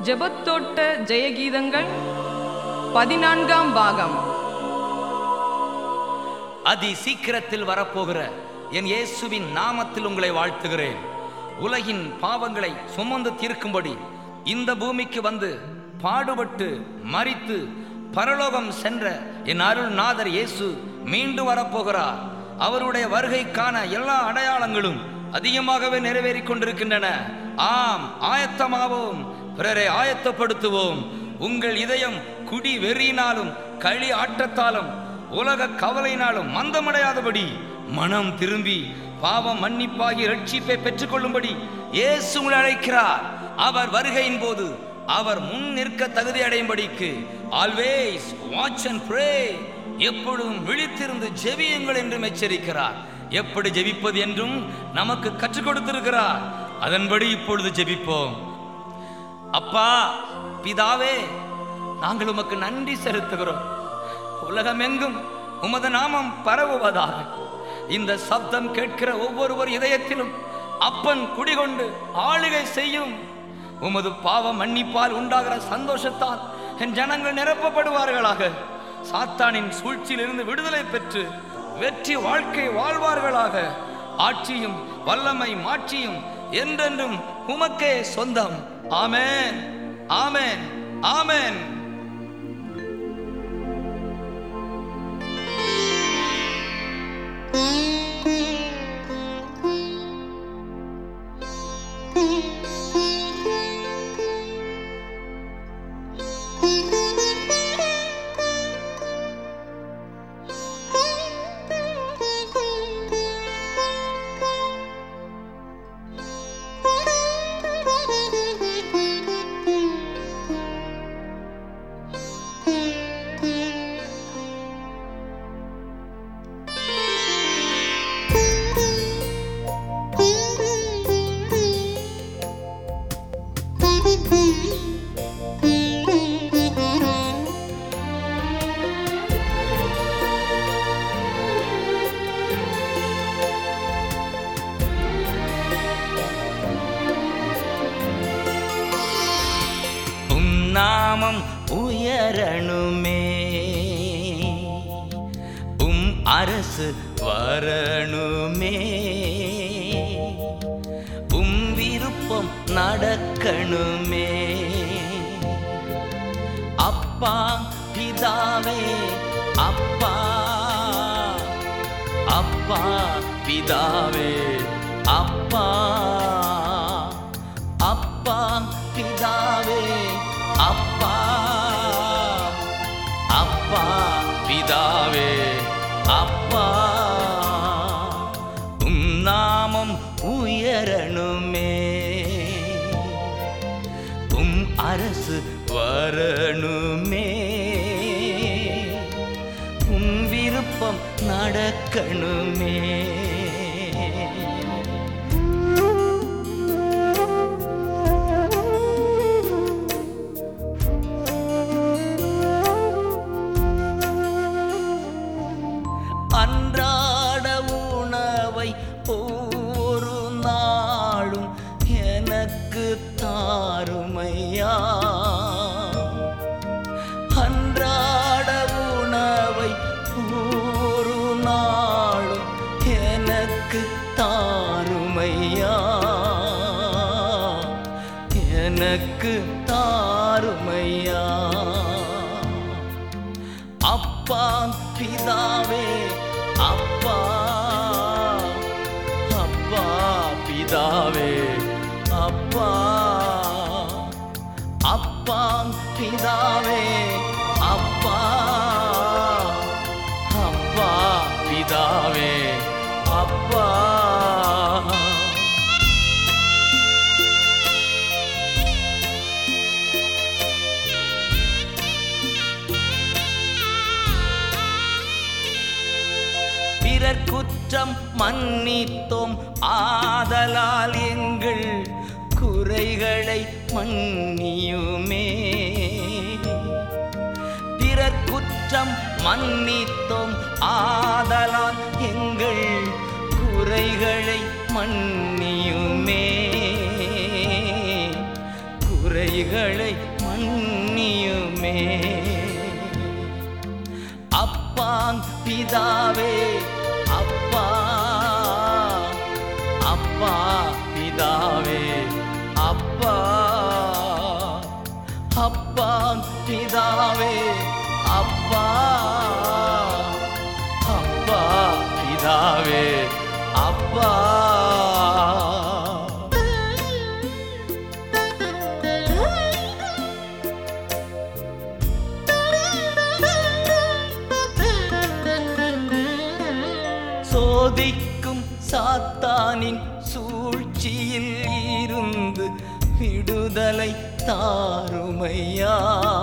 ஜெபத்தோட்ட ஜெயகீதங்கள் பதினான்காம் பாகம் அதி சீக்கிரத்தில் வரப்போகிற என் இயேசுவின் நாமத்தில் உங்களை வாழ்த்துகிறேன் உலகின் பாவங்களை சுமந்து தீர்க்கும்படி இந்த பூமிக்கு வந்து பாடுபட்டு மரித்து பரலோகம் சென்ற என் அருள்நாதர் இயேசு மீண்டும் வரப்போகிறார் அவருடைய வருகைக்கான எல்லா அடையாளங்களும் அதிகமாகவே நிறைவேறிக் கொண்டிருக்கின்றன ஆம் ஆயத்தமாவோம் பிறரை ஆயத்தப்படுத்துவோம் உங்கள் இதயம் குடி வெறியினாலும் களி ஆட்டத்தாலும் உலக கவலையினாலும் மந்தமடையாதபடி மனம் திரும்பி பாவம் மன்னிப்பாகி ரட்சிப்பை பெற்றுக்கொள்ளும்படி இயேசு உங்களை அழைக்கிறார் அவர் வருகையின் போது அவர் முன் நிற்க தகுதி அடையும்படிக்கு ஆல்வேஸ் வாட்ச் அண்ட் ப்ரே எப்பொழுதும் விழித்திருந்து ஜெபியுங்கள் என்றும் எச்சரிக்கிறார் எப்படி ஜெபிப்பது என்றும் நமக்கு கற்றுக் கொடுத்திருக்கிறார் அதன்படி இப்பொழுது ஜெபிப்போம் அப்பா பிதாவே நாங்கள் உமக்கு நன்றி செலுத்துகிறோம் உலகமெங்கும் உமது நாமம் பரவுவதாக இந்த சப்தம் கேட்கிற ஒவ்வொருவர் இதயத்திலும் அப்பன் குடிகொண்டு ஆளுகை செய்யும் உமது பாவ மன்னிப்பால் உண்டாகிற சந்தோஷத்தால் என் ஜனங்கள் நிரப்பப்படுவார்களாக சாத்தானின் சூழ்ச்சியிலிருந்து விடுதலை பெற்று வெற்றி வாழ்க்கை வாழ்வார்களாக ஆட்சியும் வல்லமை மாட்சியும் என்றென்றும் உமக்கே சொந்தம் ஆமென் ஆமென் ஆமென் உம் நாமம் உயரணுமே உம் அரசு வரணுமே உம் விருப்பம் நடக்கணுமே அப்பா பிதாவே அப்பா அப்பா பிதாவே அப்பா அப்பா பிதாவே அப்பா அப்பா பிதாவே அப்பா உம் நாமம் உயரணுமே உம் அரசு வரணுமே உம் விருப்பம் நடக்கணுமே அன்றாட உணவை ஒவ்வொரு நாளும் எனக்கு தாருமையா அன்றாட உணவை ஒரு நாளும் எனக்கு தாருமையா எனக்கு தாருமையா அப்பா பிதாவே அப்பா அப்பா பிதாவே அப்பா அப்பா பிதாவே அப்பா அப்பா பிதாவே அப்பா பிறர் குற்றம் மன்னித்தோம் ஆதலால் எங்கள் குறைகளை மன்னியுமே பிறர் குற்றம் மன்னித்தோம் ஆதலால் எங்கள் குறைகளை மன்னியுமே குறைகளை பிதாவே அப்பா அப்பா பிதாவே அப்பா அப்பா பிதாவே அப்பா அப்பா பிதாவே அப்பா சோதிக்கும் சாத்தானின் சூழ்ச்சியில் இருந்து விடுதலை தாருமையா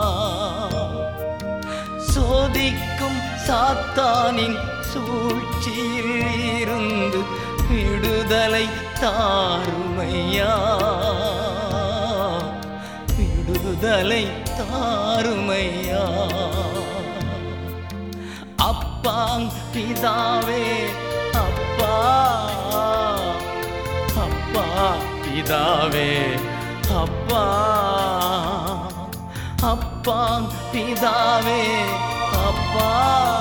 சோதிக்கும் சாத்தானின் சூழ்ச்சியில் இருந்து விடுதலை தாருமையா விடுதலை தாருமையா அப்பா பிதாவே அப்பா அப்பா பிதாவே அப்பா அப்பா பிதாவே அப்பா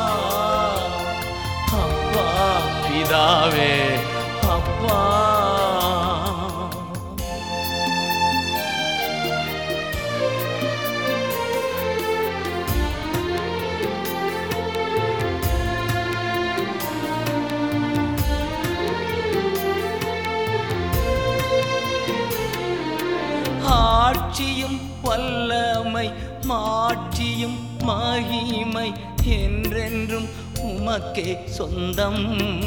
அப்பா பிதாவே அப்பா ஆட்சியும் வல்லமை மாட்சியும் மகிமை என்றென்றும் உமக்கே சொந்தம்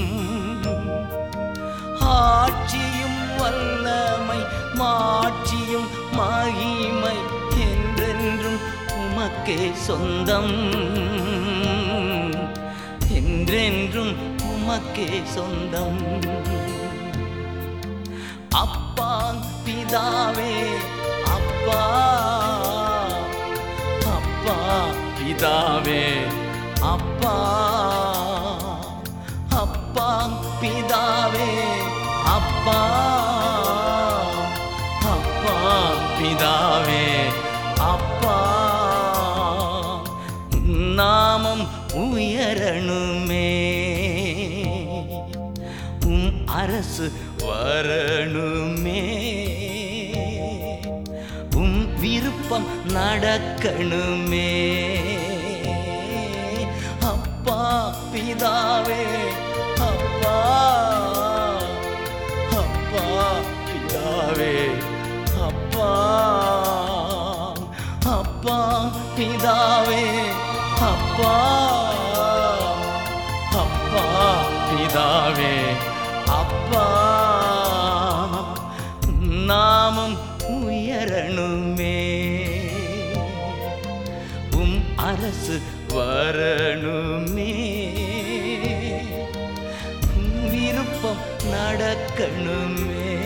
ஆட்சியும் வல்லமை மாட்சியும் மகிமை என்றென்றும் உமக்கே சொந்தம் என்றென்றும் உமக்கே சொந்தம் அப்பா பிதாவே அப்பா அப்பா பிதாவே அப்பா அப்பா பிதாவே அப்பா அப்பா பிதாவே அப்பா நாமம் உயரணுமே உம் அரசு வரணுமே உம் விருப்பம் நடக்கணுமே அப்பா பிதாவே அப்பா அப்பா பிதாவே அப்பா அப்பா பிதாவே அப்பா அப்பா பிதாவே அப்பா நாமம் உயரணுமே உம் அரசு வரணுமே உம் விருப்பம் நடக்கணுமே